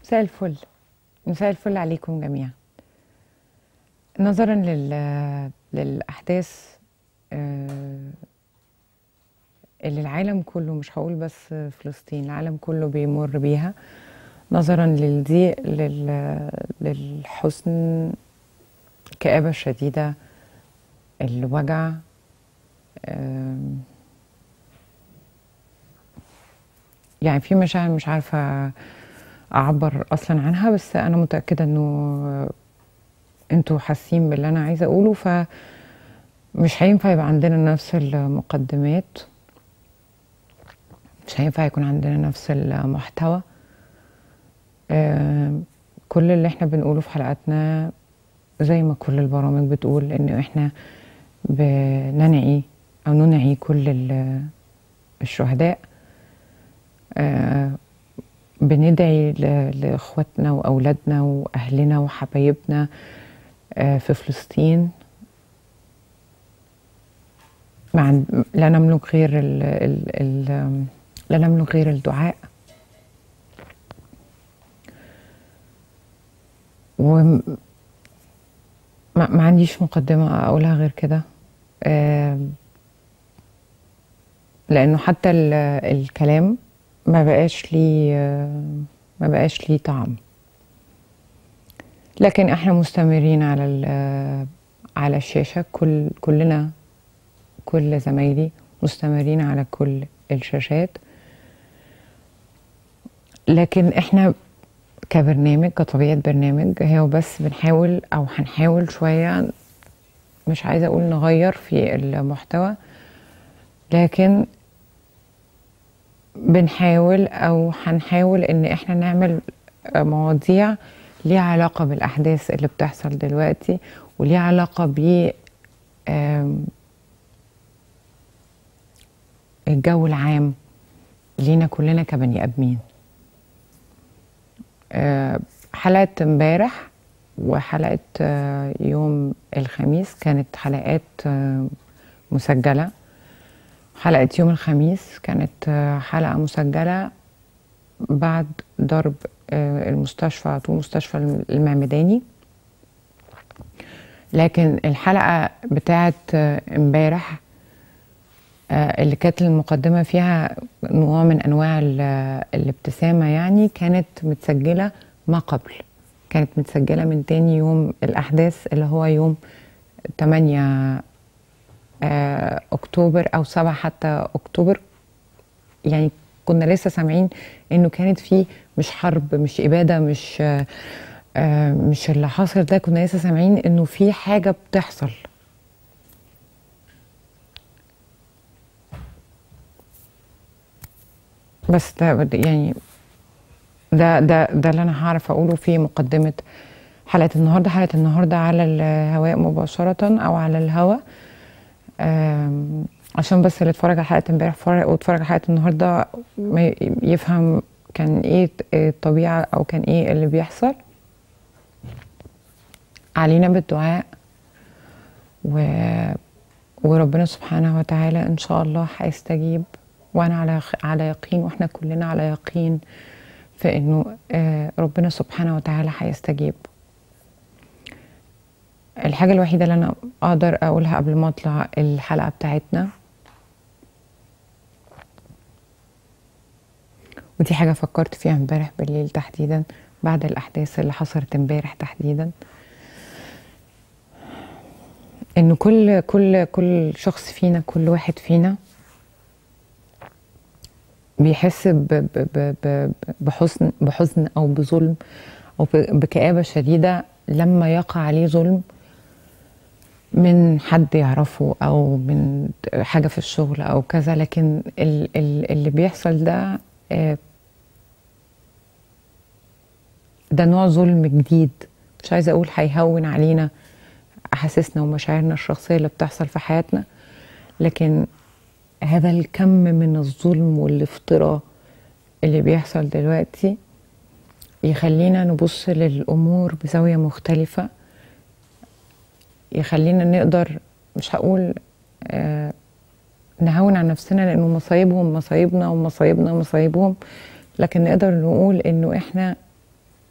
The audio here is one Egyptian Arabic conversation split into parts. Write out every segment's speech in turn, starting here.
مساء الفل مساء الفل عليكم جميعا نظرا لل... للأحداث آه، اللي العالم كله مش هقول بس فلسطين العالم كله بيمر بيها نظرا للضيق لل... للحزن الكآبة الشديدة الوجع آم، يعني في مشاعر مش عارفة أعبر أصلا عنها بس أنا متأكدة إنه أنتوا حاسين باللي أنا عايزة أقوله فمش هينفع يبقى عندنا نفس المقدمات مش هينفع يكون عندنا نفس المحتوى آم، كل اللي احنا بنقوله في حلقاتنا زي ما كل البرامج بتقول إن احنا بننعي أو ننعي كل ال- الشهداء آه، بندعي ل- لإخواتنا وأولادنا وأهلنا وحبايبنا آه، في فلسطين ما عن- لا نملك غير ال ال ال لا نملك غير الدعاء وما ما عنديش مقدمة أقولها غير كده آم، لأنه حتى ال- الكلام ما بقاش ليه ما بقاش ليه طعم لكن احنا مستمرين على ال- على الشاشة كل كلنا كل زمايلي مستمرين على كل الشاشات لكن احنا كبرنامج كطبيعة برنامج هو بس بنحاول او هنحاول شوية مش عايزة اقول نغير في المحتوى لكن بنحاول او هنحاول ان احنا نعمل مواضيع ليها علاقة بالاحداث اللي بتحصل دلوقتي وليها علاقة ب آم، الجو العام لينا كلنا كبني ادمين آه، حلقة امبارح وحلقة آه، يوم الخميس كانت حلقات آه، مسجلة حلقة يوم الخميس كانت آه، حلقة مسجلة بعد ضرب آه، المستشفى على طول مستشفى المعمداني لكن الحلقة بتاعت آه، امبارح آه، اللي كانت المقدمة فيها نوع من أنواع ال- الابتسامة يعني كانت متسجلة ما قبل كانت متسجلة من تاني يوم الأحداث اللي هو يوم 8 آه، أكتوبر أو 7 حتى أكتوبر يعني كنا لسه سامعين إنه كانت في مش حرب مش إبادة مش آه، آه، مش اللي حاصل ده كنا لسه سامعين إنه في حاجة بتحصل بس ده يعني ده ده ده اللي انا هعرف اقوله في مقدمه حلقه النهارده حلقه النهارده على الهواء مباشره او على الهواء آم، عشان بس اللي اتفرج على حلقه امبارح فرق- واتفرج على حلقه النهارده ما ي- يفهم كان ايه الطبيعه او كان ايه اللي بيحصل علينا بالدعاء و وربنا سبحانه وتعالى ان شاء الله هيستجيب وانا على على يقين واحنا كلنا على يقين في انه آه، ربنا سبحانه وتعالى هيستجيب الحاجة الوحيدة اللي انا اقدر اقولها قبل ما اطلع الحلقة بتاعتنا ودي حاجة فكرت فيها امبارح بالليل تحديدا بعد الاحداث اللي حصلت امبارح تحديدا ان كل كل كل شخص فينا كل واحد فينا بيحس ب- ب- ب- ب- بحزن بحزن او بظلم او ب- بكآبة شديدة لما يقع عليه ظلم من حد يعرفه او من حاجة في الشغل او كذا لكن ال- ال- اللي بيحصل ده آه، ده نوع ظلم جديد مش عايزة اقول هيهون علينا احاسيسنا ومشاعرنا الشخصية اللي بتحصل في حياتنا لكن هذا الكم من الظلم والافتراء اللي بيحصل دلوقتي يخلينا نبص للأمور بزاوية مختلفة يخلينا نقدر مش هقول آه نهون عن نفسنا لأنه مصايبهم مصايبنا ومصايبنا مصايبهم لكن نقدر نقول إنه إحنا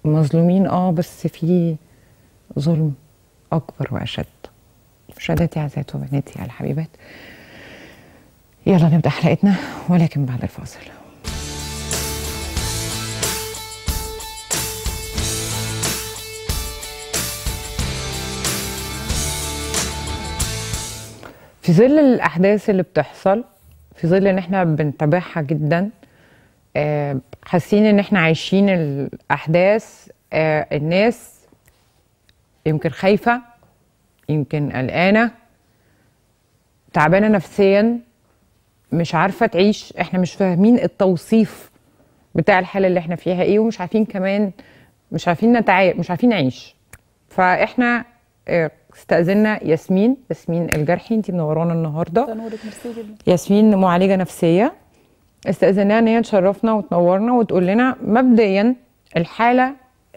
مظلومين اه بس في ظلم اكبر واشد مشاهداتي عزيزاتي وبناتي على الحبيبات يلا نبدا حلقتنا ولكن بعد الفاصل في ظل الاحداث اللي بتحصل في ظل ان احنا بنتابعها جدا آه، حاسين ان احنا عايشين الاحداث آه، الناس يمكن خايفه يمكن قلقانه تعبانه نفسيا مش عارفه تعيش احنا مش فاهمين التوصيف بتاع الحاله اللي احنا فيها ايه ومش عارفين كمان مش عارفين نتعايش مش عارفين نعيش فاحنا آه، استأذنا ياسمين ياسمين الجرحي انت منورانا النهارده تنورك ميرسي جدا ياسمين معالجه نفسيه استأذناها ان هي تشرفنا وتنورنا وتقول لنا مبدئيا الحاله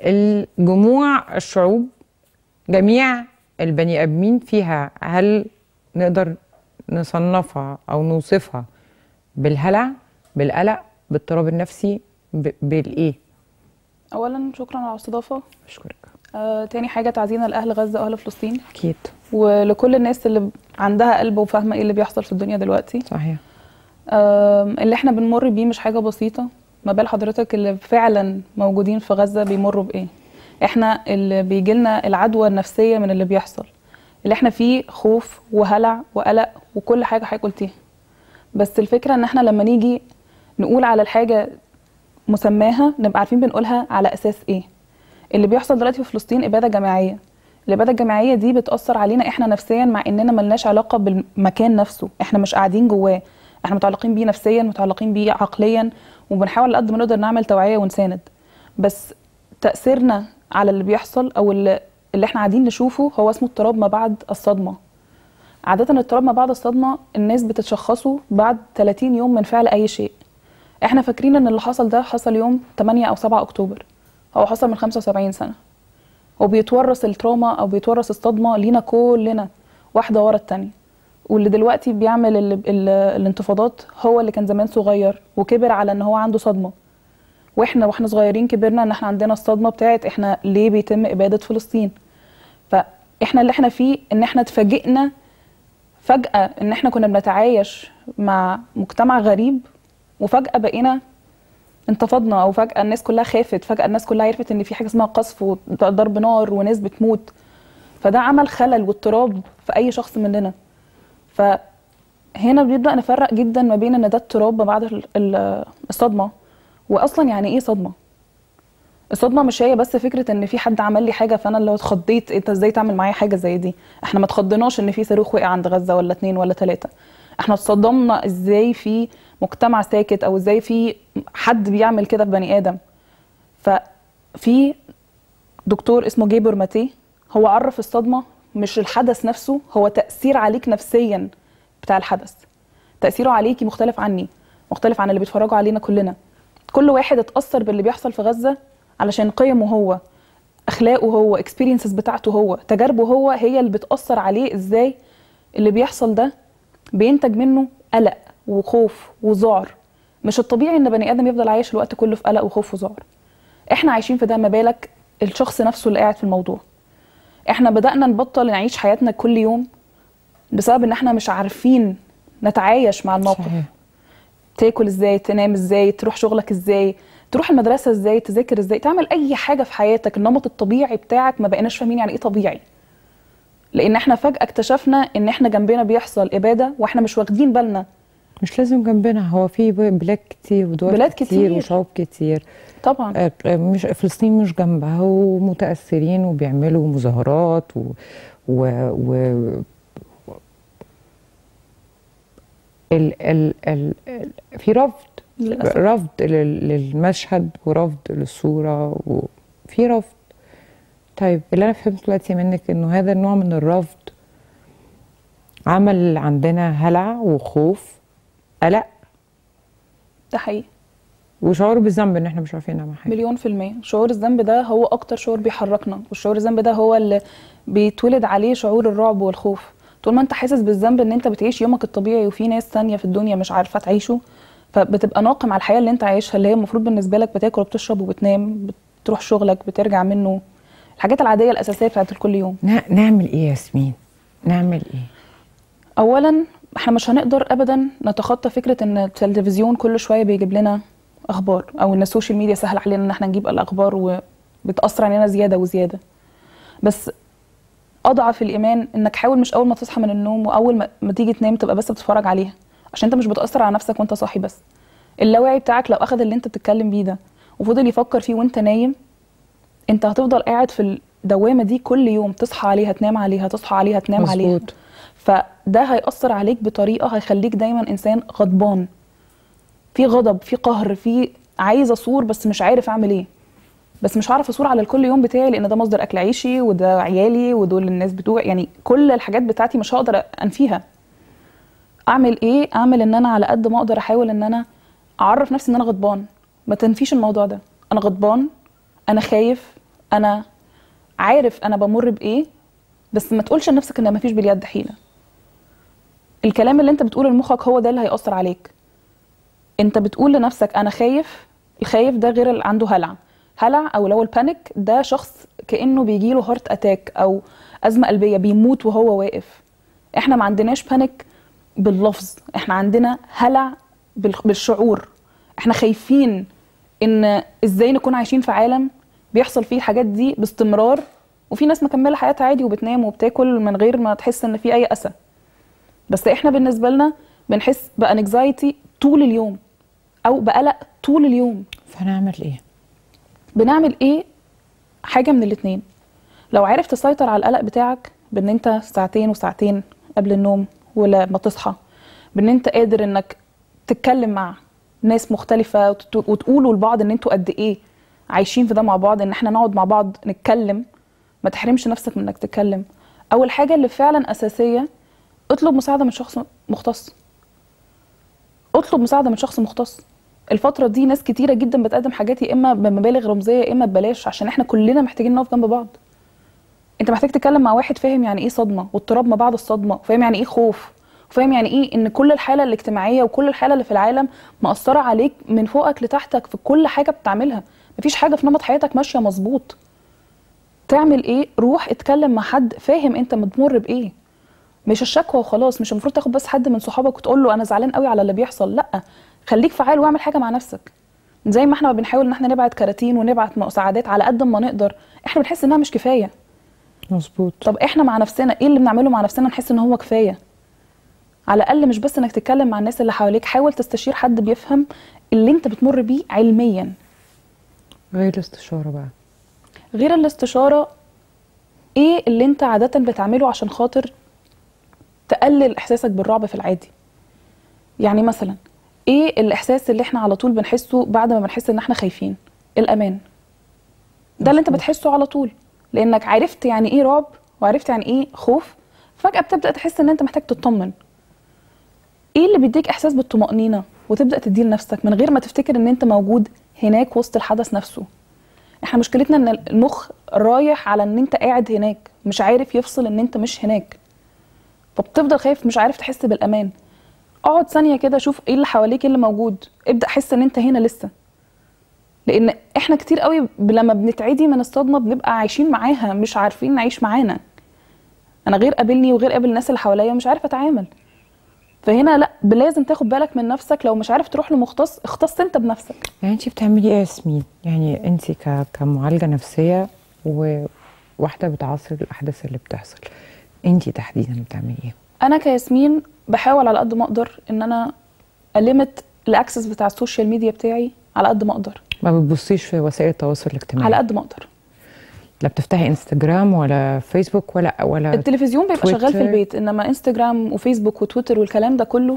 الجموع الشعوب جميع البني ادمين فيها هل نقدر نصنفها او نوصفها بالهلع بالقلق بالاضطراب النفسي ب- بالايه اولا شكرا على الاستضافه اشكرك آه، تاني حاجه تعزينا لاهل غزه واهل فلسطين اكيد ولكل الناس اللي عندها قلب وفاهمه ايه اللي بيحصل في الدنيا دلوقتي صحيح آم، اللي احنا بنمر بيه مش حاجه بسيطه ما بال حضرتك اللي فعلا موجودين في غزه بيمروا بايه احنا اللي بيجي لنا العدوى النفسيه من اللي بيحصل اللي احنا فيه خوف وهلع وقلق وكل حاجه حضرتك قلتيها بس الفكره ان احنا لما نيجي نقول على الحاجه مسماها نبقى عارفين بنقولها على اساس ايه اللي بيحصل دلوقتي في فلسطين اباده جماعيه الاباده الجماعيه دي بتاثر علينا احنا نفسيا مع اننا ملناش علاقه بالمكان نفسه احنا مش قاعدين جواه احنا متعلقين بيه نفسيا متعلقين بيه عقليا وبنحاول على قد ما نقدر نعمل توعيه ونساند بس تاثيرنا على اللي بيحصل او اللي, اللي احنا قاعدين نشوفه هو اسمه اضطراب ما بعد الصدمه عاده اضطراب ما بعد الصدمه الناس بتتشخصه بعد 30 يوم من فعل اي شيء احنا فاكرين ان اللي حصل ده حصل يوم 8 او 7 اكتوبر هو حصل من 75 سنه وبيتورث التروما او بيتورث الصدمه لينا كلنا واحده ورا التانية واللي دلوقتي بيعمل ال ال الانتفاضات هو اللي كان زمان صغير وكبر على ان هو عنده صدمه واحنا واحنا صغيرين كبرنا ان احنا عندنا الصدمه بتاعت احنا ليه بيتم اباده فلسطين فاحنا اللي احنا فيه ان احنا اتفاجئنا فجاه ان احنا كنا بنتعايش مع مجتمع غريب وفجاه بقينا انتفضنا او فجاه الناس كلها خافت فجاه الناس كلها عرفت ان في حاجه اسمها قصف وضرب نار وناس بتموت فده عمل خلل واضطراب في اي شخص مننا فهنا بنبدا نفرق جدا ما بين ان ده اضطراب ما بعد ال- ال- الصدمه واصلا يعني ايه صدمه الصدمه مش هي بس فكره ان في حد عمل لي حاجه فانا اللي اتخضيت انت ازاي تعمل معايا حاجه زي دي احنا ما اتخضناش ان في صاروخ وقع عند غزه ولا اتنين ولا تلاته احنا اتصدمنا ازاي في مجتمع ساكت او ازاي في حد بيعمل كده في بني ادم ففي دكتور اسمه جيبر ماتي هو عرف الصدمه مش الحدث نفسه هو تاثير عليك نفسيا بتاع الحدث تاثيره عليكي مختلف عني مختلف عن اللي بيتفرجوا علينا كلنا كل واحد اتاثر باللي بيحصل في غزه علشان قيمه هو اخلاقه هو اكسبيرينسز بتاعته هو تجاربه هو هي اللي بتاثر عليه ازاي اللي بيحصل ده بينتج منه قلق وخوف وذعر مش الطبيعي ان بني ادم يفضل عايش الوقت كله في قلق وخوف وذعر احنا عايشين في ده ما بالك الشخص نفسه اللي قاعد في الموضوع احنا بدأنا نبطل نعيش حياتنا كل يوم بسبب ان احنا مش عارفين نتعايش مع الموقف صحيح تاكل ازاي تنام ازاي تروح شغلك ازاي تروح المدرسه ازاي تذاكر ازاي تعمل اي حاجه في حياتك النمط الطبيعي بتاعك ما بقيناش فاهمين يعني ايه طبيعي لان احنا فجاه اكتشفنا ان احنا جنبنا بيحصل اباده واحنا مش واخدين بالنا مش لازم جنبنا هو في بلاد كتير ودول بلاد كتير, كتير. وشعوب كتير طبعا آه، آه، مش فلسطين مش جنبها ومتأثرين وبيعملوا مظاهرات و, و, و ال ال ال ال في رفض للأسف. رفض لل- للمشهد ورفض للصورة وفي رفض طيب اللي أنا فهمته دلوقتي منك إنه هذا النوع من الرفض عمل عندنا هلع وخوف قلق ده حقيقي وشعور بالذنب إن إحنا مش عارفين نعمل حاجة مليون في المية شعور الذنب ده هو أكتر شعور بيحركنا والشعور الذنب ده هو اللي بيتولد عليه شعور الرعب والخوف طول ما انت حاسس بالذنب ان انت بتعيش يومك الطبيعي وفي ناس تانية في الدنيا مش عارفة تعيشه فبتبقى ناقم على الحياة اللي انت عايشها اللي هي المفروض بالنسبة لك بتاكل وبتشرب وبتنام بت- بتروح شغلك بترجع منه الحاجات العاديه الاساسيه بتاعت كل يوم نع- نعمل ايه يا ياسمين نعمل ايه اولا احنا مش هنقدر ابدا نتخطى فكره ان التلفزيون كل شويه بيجيب لنا اخبار او ان السوشيال ميديا سهل علينا ان احنا نجيب الاخبار وبتاثر علينا زياده وزياده بس اضعف الايمان انك حاول مش اول ما تصحى من النوم واول ما, ما تيجي تنام تبقى بس بتتفرج عليها عشان انت مش بتاثر على نفسك وانت صاحي بس اللاوعي بتاعك لو اخذ اللي انت بتتكلم بيه ده وفضل يفكر فيه وانت نايم انت هتفضل قاعد في الدوامه دي كل يوم تصحى عليها تنام عليها تصحى عليها تنام عليها مظبوط. فده هيأثر عليك بطريقة هيخليك دايما إنسان غضبان في غضب في قهر في عايز أصور بس مش عارف أعمل إيه بس مش هعرف أصور على الكل يوم بتاعي لأن ده مصدر أكل عيشي وده عيالي ودول الناس بتوعي يعني كل الحاجات بتاعتي مش هقدر أنفيها أعمل إيه؟ أعمل إن أنا على قد ما أقدر أحاول إن أنا أعرف نفسي إن أنا غضبان ما تنفيش الموضوع ده أنا غضبان أنا خايف أنا عارف أنا بمر بإيه بس ما تقولش لنفسك إن مفيش باليد حيلة الكلام اللي انت بتقوله لمخك هو ده اللي هيأثر عليك انت بتقول لنفسك انا خايف الخايف ده غير اللي عنده هلع هلع او لو البانيك ده شخص كانه بيجيله هارت اتاك او ازمه قلبيه بيموت وهو واقف احنا ما عندناش بانيك باللفظ احنا عندنا هلع بال- بالشعور احنا خايفين ان ازاي نكون عايشين في عالم بيحصل فيه الحاجات دي باستمرار وفي ناس مكمله حياتها عادي وبتنام وبتاكل من غير ما تحس ان في اي اسى بس احنا بالنسبه لنا بنحس بانكزايتي طول اليوم او بقلق طول اليوم فنعمل ايه بنعمل ايه حاجه من الاتنين لو عرفت تسيطر على القلق بتاعك بان انت ساعتين وساعتين قبل النوم ولا ما تصحى بان انت قادر انك تتكلم مع ناس مختلفه وتت- وتقولوا لبعض ان انتوا قد ايه عايشين في ده مع بعض ان احنا نقعد مع بعض نتكلم ما تحرمش نفسك من انك تتكلم اول حاجه اللي فعلا اساسيه اطلب مساعده من شخص مختص اطلب مساعده من شخص مختص الفتره دي ناس كتيره جدا بتقدم حاجات يا اما بمبالغ رمزيه يا اما ببلاش عشان احنا كلنا محتاجين نقف جنب بعض انت محتاج تتكلم مع واحد فاهم يعني ايه صدمه واضطراب ما بعد الصدمه وفاهم يعني ايه خوف وفاهم يعني ايه ان كل الحاله الاجتماعيه وكل الحاله اللي في العالم مأثره عليك من فوقك لتحتك في كل حاجه بتعملها مفيش حاجه في نمط حياتك ماشيه مظبوط تعمل ايه روح اتكلم مع حد فاهم انت بتمر بايه مش الشكوى وخلاص مش المفروض تاخد بس حد من صحابك وتقول له انا زعلان قوي على اللي بيحصل لا خليك فعال واعمل حاجه مع نفسك زي ما احنا بنحاول ان احنا نبعت كراتين ونبعت مساعدات على قد ما نقدر احنا بنحس انها مش كفايه مظبوط طب احنا مع نفسنا ايه اللي بنعمله مع نفسنا نحس ان هو كفايه على الاقل مش بس انك تتكلم مع الناس اللي حواليك حاول تستشير حد بيفهم اللي انت بتمر بيه علميا غير الاستشاره بقى غير الاستشاره ايه اللي انت عاده بتعمله عشان خاطر تقلل احساسك بالرعب في العادي يعني مثلا ايه الاحساس اللي احنا على طول بنحسه بعد ما بنحس ان احنا خايفين الامان ده اللي انت مظبوط. بتحسه على طول لانك عرفت يعني ايه رعب وعرفت يعني ايه خوف فجاه بتبدا تحس ان انت محتاج تطمن ايه اللي بيديك احساس بالطمانينه وتبدا تديه لنفسك من غير ما تفتكر ان انت موجود هناك وسط الحدث نفسه احنا مشكلتنا ان المخ رايح على ان انت قاعد هناك مش عارف يفصل ان انت مش هناك فبتفضل خايف مش عارف تحس بالامان اقعد ثانيه كده شوف ايه اللي حواليك ايه اللي موجود ابدا حس ان انت هنا لسه لان احنا كتير قوي ب- لما بنتعدي من الصدمه بنبقى عايشين معاها مش عارفين نعيش معانا انا غير قابلني وغير قابل الناس اللي حواليا ومش عارف اتعامل فهنا لا لازم تاخد بالك من نفسك لو مش عارف تروح لمختص اختص انت بنفسك يعني انت بتعملي ايه يا ياسمين يعني انت ك... كمعالجه نفسيه وواحده بتعاصر الاحداث اللي بتحصل انت تحديدا بتعملي ايه انا كياسمين بحاول على قد ما اقدر ان انا المت الاكسس بتاع السوشيال ميديا بتاعي على قد ما اقدر ما بتبصيش في وسائل التواصل الاجتماعي على قد ما اقدر لا بتفتحي انستجرام ولا فيسبوك ولا ولا التلفزيون بيبقى شغال في تويتر. البيت انما انستجرام وفيسبوك وتويتر والكلام ده كله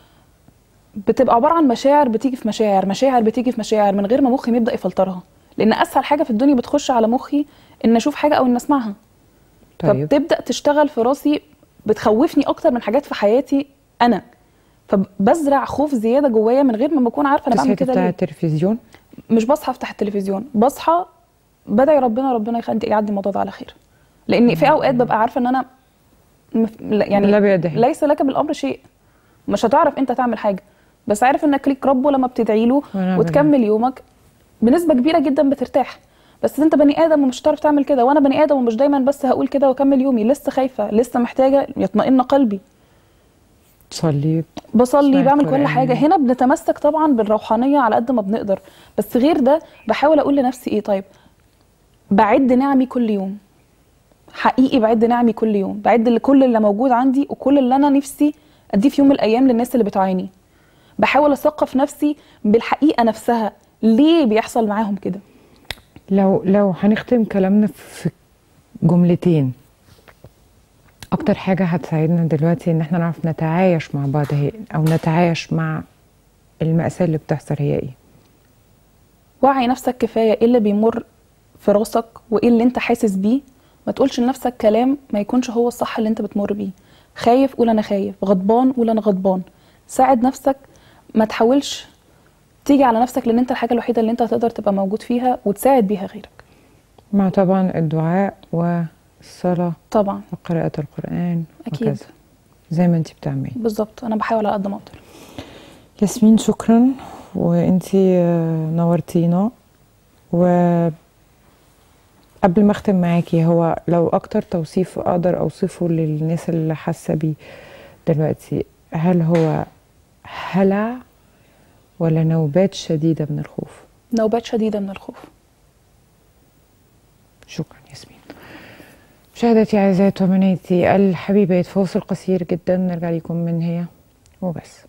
بتبقى عباره عن مشاعر بتيجي في مشاعر مشاعر بتيجي في مشاعر من غير ما مخي يبدا يفلترها لان اسهل حاجه في الدنيا بتخش على مخي ان اشوف حاجه او ان اسمعها طيب فبتبدا تشتغل في راسي بتخوفني اكتر من حاجات في حياتي انا فبزرع خوف زياده جوايا من غير ما بكون عارفه انا تصحي بعمل كده تفتحي ليه التلفزيون مش بصحى افتح التلفزيون بصحى بدعي ربنا ربنا يخلي يعدي الموضوع ده على خير لان في اوقات ببقى عارفه ان انا مف... لا- يعني لا بيده. ليس لك بالامر شيء مش هتعرف انت تعمل حاجه بس عارف انك ليك ربه لما بتدعي له ونعم وتكمل يومك بنسبه كبيره جدا بترتاح بس انت بني ادم ومش هتعرف تعمل كده وانا بني ادم ومش دايما بس هقول كده واكمل يومي لسه خايفه لسه محتاجه يطمئن قلبي تصلي بصلي تسمعي بعمل كل القرآن. حاجه هنا بنتمسك طبعا بالروحانيه على قد ما بنقدر بس غير ده بحاول اقول لنفسي ايه طيب بعد نعمي كل يوم حقيقي بعد نعمي كل يوم بعد اللي- كل اللي موجود عندي وكل اللي انا نفسي اديه في يوم من الايام للناس اللي بتعاني بحاول اثقف نفسي بالحقيقه نفسها ليه بيحصل معاهم كده لو لو هنختم كلامنا في جملتين اكتر حاجة هتساعدنا دلوقتي ان احنا نعرف نتعايش مع بعض هي او نتعايش مع المأساة اللي بتحصل هي ايه وعي نفسك كفايه ايه اللي بيمر في راسك وايه اللي انت حاسس بيه ما تقولش لنفسك كلام ما يكونش هو الصح اللي انت بتمر بيه خايف قول انا خايف غضبان قول انا غضبان ساعد نفسك ما تحاولش تيجي على نفسك لان انت الحاجه الوحيده اللي انت هتقدر تبقى موجود فيها وتساعد بيها غيرك مع طبعا الدعاء والصلاة طبعا وقراءة القرآن أكيد. وكذا زي ما انتي بتعملي بالظبط انا بحاول على قد ما اقدر ياسمين شكرا وانتي آه، نورتينا و قبل ما اختم معاكي هو لو اكتر توصيف اقدر اوصفه للناس اللي حاسه بيه دلوقتي هل هو هلع ولا نوبات شديده من الخوف نوبات شديده من الخوف شكرا ياسمين مشاهدتي اعزائي وبناتي الحبيبات فاصل قصير جدا نرجع لكم من هي وبس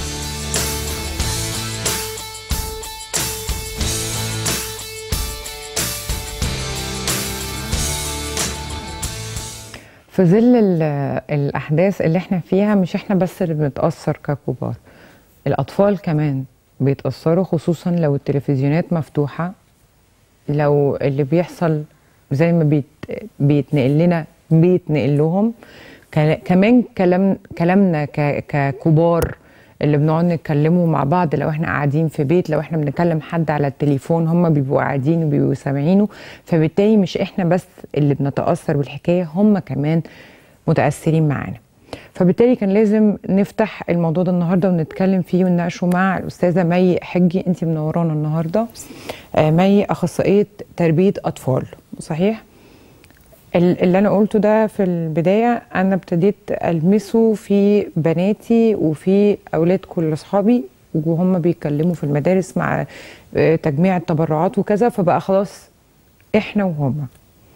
في ظل ال- الأحداث اللي احنا فيها مش احنا بس اللي بنتأثر ككبار الأطفال كمان بيتأثروا خصوصا لو التلفزيونات مفتوحة لو اللي بيحصل زي ما بيت بيتنقل لنا بيتنقل لهم كلا- كمان كلام كلامنا ك- ككبار اللي بنقعد نتكلموا مع بعض لو احنا قاعدين في بيت لو احنا بنكلم حد على التليفون هم بيبقوا قاعدين وبيبقوا سامعينه فبالتالي مش احنا بس اللي بنتأثر بالحكاية هم كمان متأثرين معانا فبالتالي كان لازم نفتح الموضوع ده النهارده ونتكلم فيه ونناقشه مع الاستاذه مي حجي انت منورانا النهارده آه، مي اخصائيه تربيه اطفال صحيح ال- اللي انا قلته ده في البدايه انا ابتديت المسه في بناتي وفي اولاد كل اصحابي وهم بيتكلموا في المدارس مع آه، تجميع التبرعات وكذا فبقى خلاص احنا وهم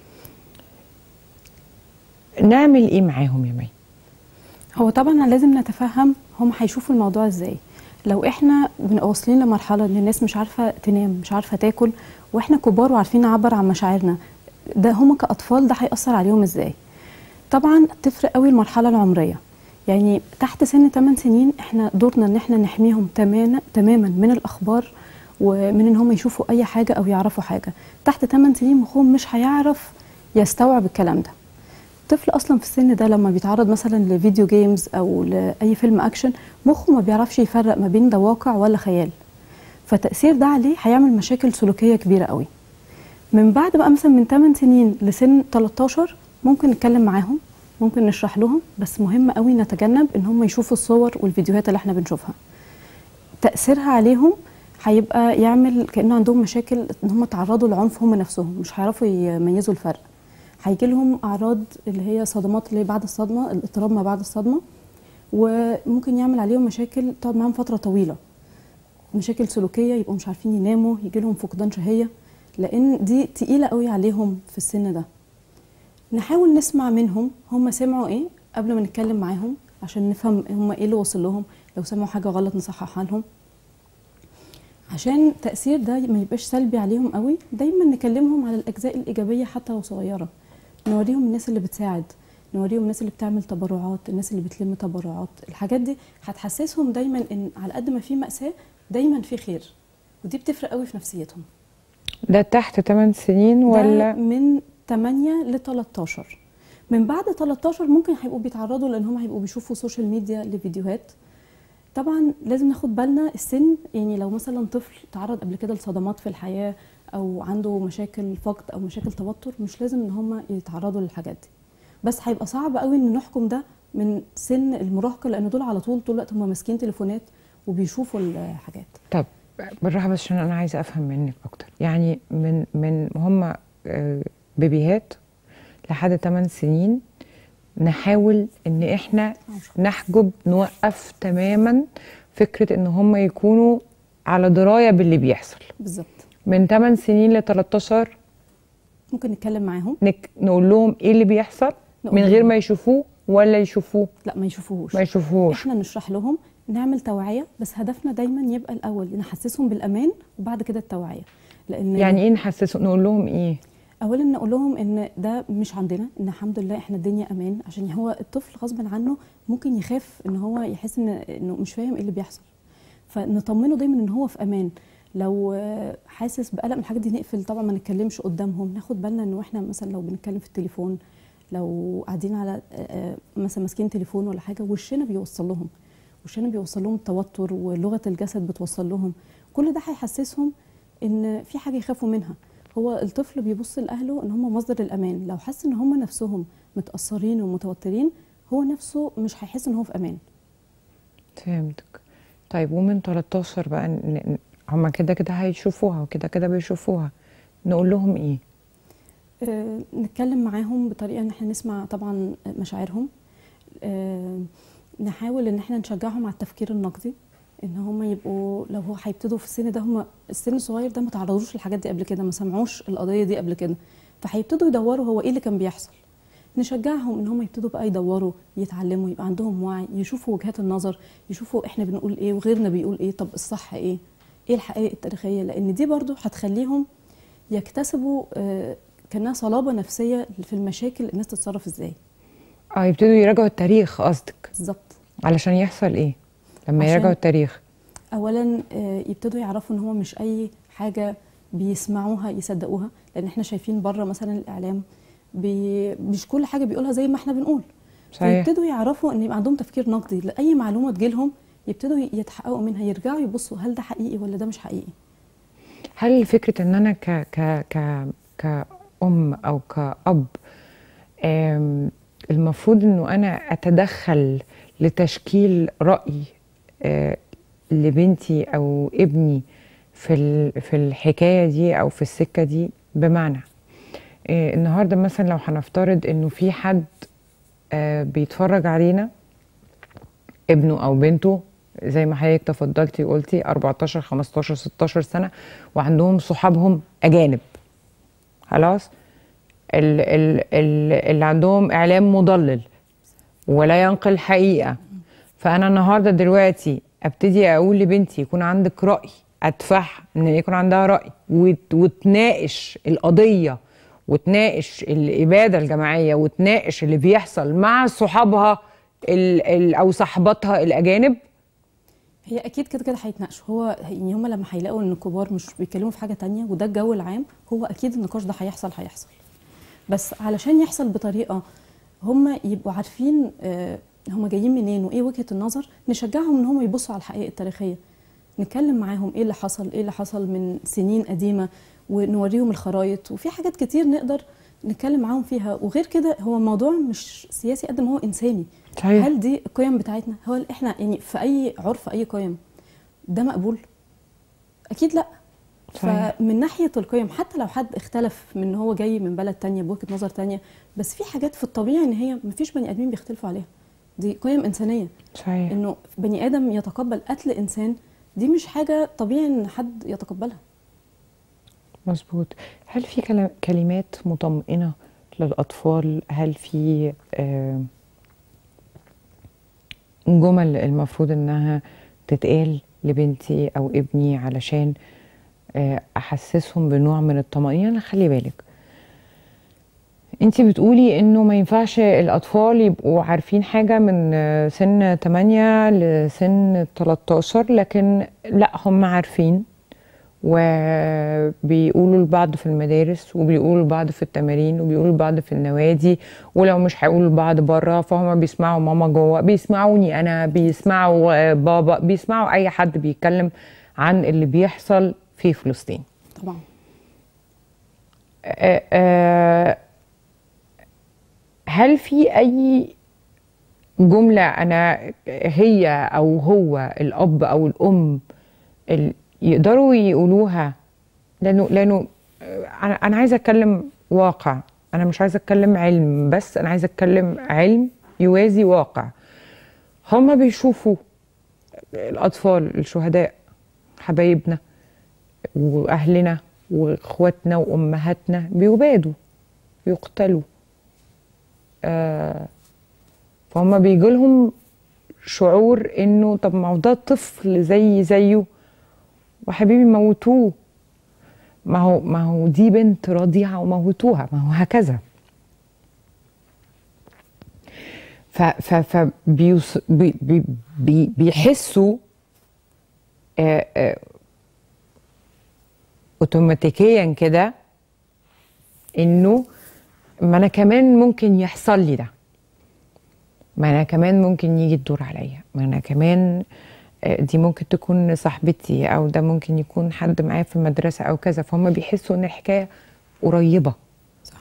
نعمل ايه معاهم يا مي هو طبعا لازم نتفهم هم هيشوفوا الموضوع ازاي لو احنا بنبقى واصلين لمرحله ان الناس مش عارفه تنام مش عارفه تاكل واحنا كبار وعارفين نعبر عن مشاعرنا ده هم كاطفال ده هياثر عليهم ازاي طبعا تفرق قوي المرحله العمريه يعني تحت سن 8 سنين احنا دورنا ان احنا نحميهم تماما تماما من الاخبار ومن ان هم يشوفوا اي حاجه او يعرفوا حاجه تحت 8 سنين مخهم مش هيعرف يستوعب الكلام ده الطفل اصلا في السن ده لما بيتعرض مثلا لفيديو جيمز او لاي فيلم اكشن مخه ما بيعرفش يفرق ما بين ده واقع ولا خيال فتاثير ده عليه هيعمل مشاكل سلوكيه كبيره قوي من بعد بقى مثلا من 8 سنين لسن 13 ممكن نتكلم معاهم ممكن نشرح لهم بس مهم قوي نتجنب ان هم يشوفوا الصور والفيديوهات اللي احنا بنشوفها تاثيرها عليهم هيبقى يعمل كانه عندهم مشاكل ان هم تعرضوا لعنف هم نفسهم مش هيعرفوا يميزوا الفرق هيجي لهم اعراض اللي هي صدمات اللي هي بعد الصدمه الاضطراب ما بعد الصدمه وممكن يعمل عليهم مشاكل تقعد معاهم فتره طويله مشاكل سلوكيه يبقوا مش عارفين يناموا يجي لهم فقدان شهيه لان دي تقيله قوي عليهم في السن ده نحاول نسمع منهم هم سمعوا ايه قبل ما نتكلم معاهم عشان نفهم هم ايه اللي وصل لهم لو سمعوا حاجه غلط نصححها لهم عشان تأثير ده ما يبقاش سلبي عليهم قوي دايما نكلمهم على الأجزاء الإيجابية حتى لو صغيرة نوريهم الناس اللي بتساعد نوريهم الناس اللي بتعمل تبرعات الناس اللي بتلم تبرعات الحاجات دي هتحسسهم دايما ان على قد ما في مأساة دايما في خير ودي بتفرق قوي في نفسيتهم ده تحت 8 سنين ده ولا من 8 ل 13 من بعد 13 ممكن هيبقوا بيتعرضوا لان هم هيبقوا بيشوفوا سوشيال ميديا لفيديوهات طبعا لازم ناخد بالنا السن يعني لو مثلا طفل تعرض قبل كده لصدمات في الحياه او عنده مشاكل فقد او مشاكل توتر مش لازم ان هم يتعرضوا للحاجات دي بس هيبقى صعب قوي ان نحكم ده من سن المراهقه لان دول على طول طول الوقت هم ماسكين تليفونات وبيشوفوا الحاجات طب بالراحه بس عشان انا عايزه افهم منك اكتر يعني من من هم آه، بيبيهات لحد 8 سنين نحاول ان احنا نحجب نوقف تماما فكره ان هم يكونوا على درايه باللي بيحصل بالظبط من 8 سنين ل 13 ممكن نتكلم معاهم نك نقول لهم ايه اللي بيحصل نقول من غير لهم. ما يشوفوه ولا يشوفوه لا ما يشوفوهوش ما يشوفوهوش احنا نشرح لهم نعمل توعيه بس هدفنا دايما يبقى الاول نحسسهم بالامان وبعد كده التوعيه لان يعني ايه نحسسهم نقول لهم ايه اولا نقول لهم ان ده مش عندنا ان الحمد لله احنا الدنيا امان عشان هو الطفل غصب عنه ممكن يخاف ان هو يحس ان انه مش فاهم ايه اللي بيحصل فنطمنه دايما ان هو في امان لو آه، حاسس بقلق من الحاجات دي نقفل طبعا ما نتكلمش قدامهم ناخد بالنا انه احنا مثلا لو بنتكلم في التليفون لو قاعدين على آه، آه، مثلا ماسكين تليفون ولا حاجه وشنا بيوصل لهم وشنا بيوصل لهم التوتر ولغه الجسد بتوصل لهم كل ده هيحسسهم ان في حاجه يخافوا منها هو الطفل بيبص لاهله ان هم مصدر الامان لو حس ان هم نفسهم متاثرين ومتوترين هو نفسه مش هيحس ان هو في امان فهمتك طيب ومن 13 بقى ن- ن- هما كده كده هيشوفوها وكده كده بيشوفوها نقول لهم ايه آه، نتكلم معاهم بطريقه ان احنا نسمع طبعا مشاعرهم آه، نحاول ان احنا نشجعهم على التفكير النقدي ان هم يبقوا لو هو هيبتدوا في السن ده هم السن الصغير ده ما تعرضوش للحاجات دي قبل كده ما سمعوش القضيه دي قبل كده فهيبتدوا يدوروا هو ايه اللي كان بيحصل نشجعهم ان هم يبتدوا بقى يدوروا يتعلموا يبقى عندهم وعي يشوفوا وجهات النظر يشوفوا احنا بنقول ايه وغيرنا بيقول ايه طب الصح ايه ايه الحقائق التاريخيه لان دي برضو هتخليهم يكتسبوا آه، كانها صلابه نفسيه في المشاكل الناس تتصرف ازاي اه يبتدوا يراجعوا التاريخ قصدك بالظبط علشان يحصل ايه لما عشان- يراجعوا التاريخ اولا آه، يبتدوا يعرفوا ان هو مش اي حاجه بيسمعوها يصدقوها لان احنا شايفين بره مثلا الاعلام بي مش كل حاجه بيقولها زي ما احنا بنقول صحيح فيبتدوا يعرفوا ان يبقى عندهم تفكير نقدي لاي معلومه تجيلهم يبتدوا يتحققوا منها يرجعوا يبصوا هل ده حقيقي ولا ده مش حقيقي هل فكرة ان انا ك ك ك كأم او كأب آم، المفروض انه انا اتدخل لتشكيل رأي آه، لبنتي او ابني في ال- في الحكاية دي او في السكة دي بمعنى آه، النهارده مثلا لو هنفترض انه في حد آه، بيتفرج علينا ابنه او بنته زي ما حضرتك تفضلتي وقلتي 14 15 16 سنه وعندهم صحابهم اجانب خلاص ال- ال- ال- اللي عندهم اعلام مضلل ولا ينقل حقيقه فانا النهارده دلوقتي ابتدي اقول لبنتي يكون عندك راي ادفعها ان يكون عندها راي وت- وتناقش القضيه وتناقش الاباده الجماعيه وتناقش اللي بيحصل مع صحابها ال- ال- او صاحباتها الاجانب هي اكيد كده كده هيتناقشوا هو يعني هم لما هيلاقوا ان الكبار مش بيتكلموا في حاجه تانية وده الجو العام هو اكيد النقاش ده هيحصل هيحصل بس علشان يحصل بطريقه هم يبقوا عارفين آه، هم جايين منين وايه وجهه النظر نشجعهم ان هم يبصوا على الحقائق التاريخيه نتكلم معاهم ايه اللي حصل ايه اللي حصل من سنين قديمه ونوريهم الخرايط وفي حاجات كتير نقدر نتكلم معاهم فيها وغير كده هو الموضوع مش سياسي قد ما هو انساني صحيح. هل دي القيم بتاعتنا هل احنا يعني في اي عرف اي قيم ده مقبول اكيد لا صحيح. فمن ناحيه القيم حتى لو حد اختلف من ان هو جاي من بلد تانية بوجهه نظر تانية بس في حاجات في الطبيعي ان هي مفيش بني ادمين بيختلفوا عليها دي قيم انسانيه صحيح انه بني ادم يتقبل قتل انسان دي مش حاجه طبيعي ان حد يتقبلها مظبوط هل في كلا- كلمات مطمئنة للأطفال هل في آه، جمل المفروض إنها تتقال لبنتي أو ابني علشان آه، أحسسهم بنوع من الطمأنينة خلي بالك انتي بتقولي انه ما ينفعش الاطفال يبقوا عارفين حاجه من آه، سن 8 لسن 13 لكن لا هم عارفين وبيقولوا لبعض في المدارس وبيقولوا لبعض في التمارين وبيقولوا لبعض في النوادي ولو مش هيقولوا لبعض بره فهم بيسمعوا ماما جوه بيسمعوني انا بيسمعوا آه، بابا بيسمعوا اي حد بيتكلم عن اللي بيحصل في فلسطين طبعا آه، آه، هل في اي جمله انا هي او هو الاب او الام ال- يقدروا يقولوها لانه لانه آه، انا انا عايزه اتكلم واقع انا مش عايزه اتكلم علم بس انا عايزه اتكلم علم يوازي واقع هما بيشوفوا الاطفال الشهداء حبايبنا واهلنا واخواتنا وامهاتنا بيبادوا بيقتلوا آه فهم بيجي لهم شعور انه طب ما هو ده طفل زي زيه وحبيبي موتوه ما هو ما هو دي بنت رضيعه وموتوها ما هو هكذا ف ف ف بيوص بي بي بي بيحسوا آه آه اوتوماتيكيا كده انه ما انا كمان ممكن يحصل لي ده ما انا كمان ممكن يجي الدور عليا ما انا كمان آه، دي ممكن تكون صاحبتي او ده ممكن يكون حد معايا في المدرسه او كذا فهم بيحسوا ان الحكايه قريبه صح.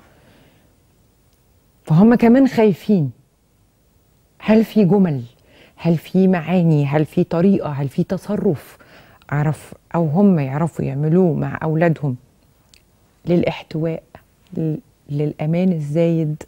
فهم كمان خايفين هل في جمل هل في معاني هل في طريقه هل في تصرف اعرف او هم يعرفوا يعملوه مع اولادهم للاحتواء لل- للامان الزايد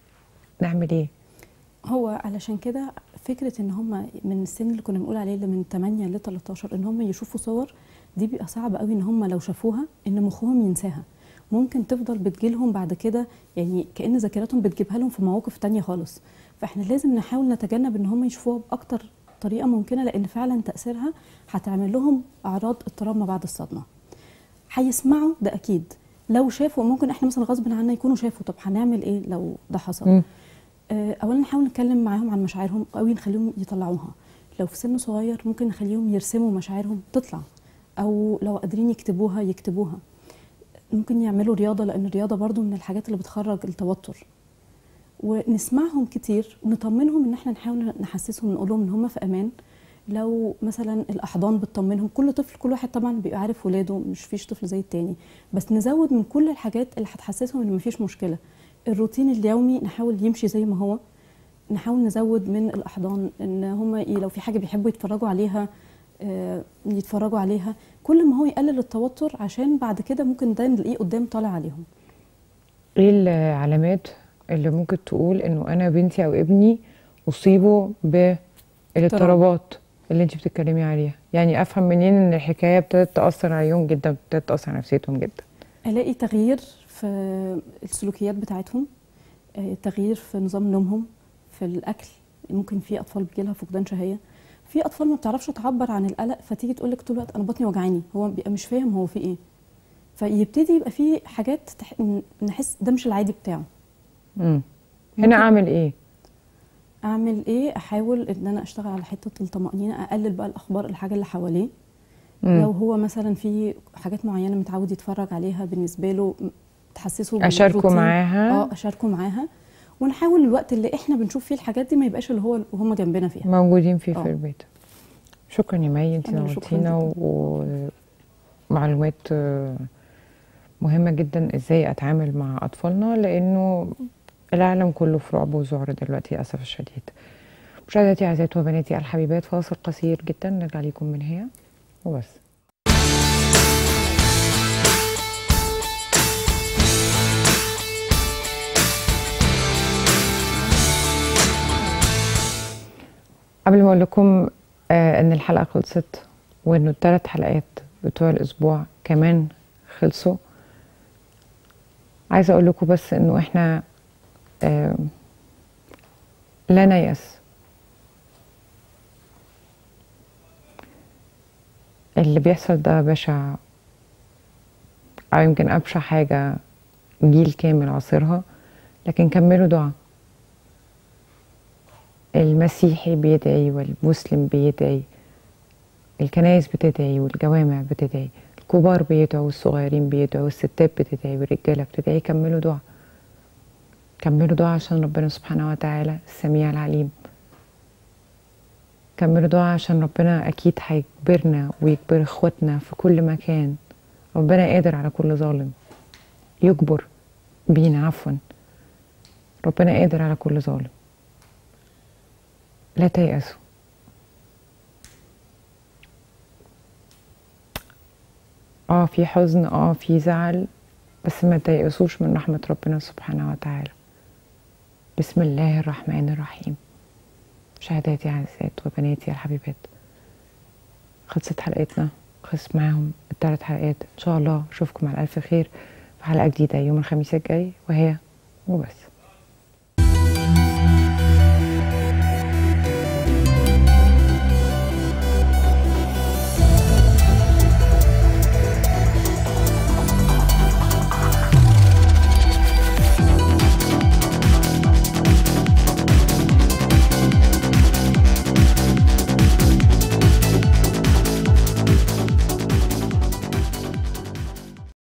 نعمل ايه هو علشان كده فكره ان هم من السن اللي كنا بنقول عليه اللي من 8 ل 13 ان هم يشوفوا صور دي بيبقى صعب قوي ان هم لو شافوها ان مخهم ينساها ممكن تفضل بتجيلهم بعد كده يعني كأن ذاكرتهم بتجيبها لهم في مواقف تانية خالص فاحنا لازم نحاول نتجنب ان هم يشوفوها باكتر طريقه ممكنه لان فعلا تاثيرها هتعمل لهم اعراض اضطراب ما بعد الصدمه هيسمعوا ده اكيد لو شافوا ممكن احنا مثلا غصب عنا يكونوا شافوا طب هنعمل ايه لو ده حصل مم. آه، اولا نحاول نتكلم معاهم عن مشاعرهم قوي نخليهم يطلعوها لو في سن صغير ممكن نخليهم يرسموا مشاعرهم تطلع او لو قادرين يكتبوها يكتبوها ممكن يعملوا رياضه لان الرياضه برضو من الحاجات اللي بتخرج التوتر ونسمعهم كتير ونطمنهم ان احنا نحاول نحسسهم نقول لهم ان هم في امان لو مثلا الاحضان بتطمنهم كل طفل كل واحد طبعا بيبقى عارف ولاده مش فيش طفل زي التاني بس نزود من كل الحاجات اللي هتحسسهم ان مفيش مشكله الروتين اليومي نحاول يمشي زي ما هو نحاول نزود من الاحضان ان هم لو في حاجه بيحبوا يتفرجوا عليها آه، يتفرجوا عليها كل ما هو يقلل التوتر عشان بعد كده ممكن ده نلاقيه قدام طالع عليهم ايه العلامات اللي ممكن تقول انه انا بنتي او ابني اصيبوا بالاضطرابات اللي انت بتتكلمي عليها يعني افهم منين ان الحكايه ابتدت تاثر عليهم جدا ابتدت تاثر على نفسيتهم جدا الاقي تغيير في السلوكيات بتاعتهم آه، تغيير في نظام نومهم في الاكل ممكن في اطفال بيجيلها فقدان شهيه في اطفال ما بتعرفش تعبر عن القلق فتيجي تقول لك طول الوقت انا بطني وجعاني هو بيبقى مش فاهم هو في ايه فيبتدي يبقى في حاجات تح... نحس ده مش العادي بتاعه امم ممكن هنا اعمل ايه اعمل ايه احاول ان انا اشتغل على حته الطمانينه اقلل بقى الاخبار الحاجه اللي حواليه مم. لو هو مثلا في حاجات معينه متعود يتفرج عليها بالنسبه له م- تحسسه اشاركه بالروتين. معاها اه اشاركه معاها ونحاول الوقت اللي احنا بنشوف فيه الحاجات دي ما يبقاش اللي هو وهم جنبنا فيها موجودين فيه آه. في البيت شكرا يا مي انت أنا اللي شكراً نورتينا جداً. ومعلومات آه، مهمة جدا ازاي اتعامل مع اطفالنا لانه العالم كله في رعب وذعر دلوقتي للاسف الشديد مشاهداتي اعزائي وبناتي الحبيبات فاصل قصير جدا نرجع لكم من هي وبس قبل ما اقول لكم آه ان الحلقه خلصت وانه الثلاث حلقات بتوع الاسبوع كمان خلصوا عايزه اقول لكم بس انه احنا آه لا نيأس اللي بيحصل ده بشع او يمكن ابشع حاجه جيل كامل عاصرها لكن كملوا دعاء المسيحي بيدعي والمسلم بيدعي الكنائس بتدعي والجوامع بتدعي الكبار بيدعوا والصغيرين بيدعوا والستات بتدعي والرجاله بتدعي كملوا دعاء كملوا دعاء عشان ربنا سبحانه وتعالى السميع العليم كملوا دعاء عشان ربنا اكيد هيجبرنا ويجبر اخواتنا في كل مكان ربنا قادر على كل ظالم يجبر بينا عفوا ربنا قادر على كل ظالم لا تيأسوا اه في حزن اه في زعل بس ما تيأسوش من رحمة ربنا سبحانه وتعالى بسم الله الرحمن الرحيم مشاهداتي عزيزات وبناتي الحبيبات خلصت حلقتنا خلص معاهم الثلاث حلقات ان شاء الله اشوفكم على الف خير في حلقه جديده يوم الخميس الجاي وهي وبس